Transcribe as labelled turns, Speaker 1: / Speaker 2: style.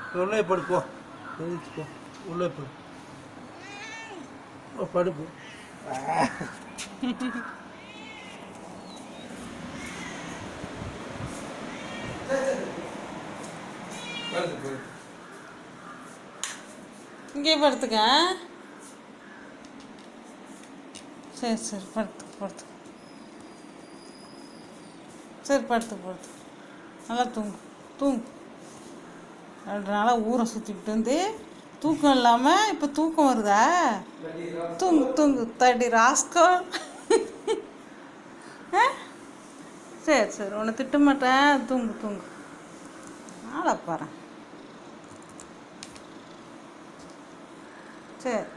Speaker 1: உள்ளே படுப்போ எழுந்திரிச்சு போ உள்ளே படு ஓ, படுப்பு
Speaker 2: இங்கே படுத்துக்க சரி சரி படுத்து படுத்து சரி படுத்து படுத்து நல்லா தூங்கு தூங்கு ரெண்டு நாளாக ஊரை சுற்றிக்கிட்டு வந்து தூக்கம் இல்லாமல் இப்போ தூக்கம் வருதா தூங்கு தூங்கு தடி ராஸ்கோ ஆ? சரி சரி உன்னை திட்ட மாட்டேன் தூங்கு தூங்கு ஆளை பாரு சரி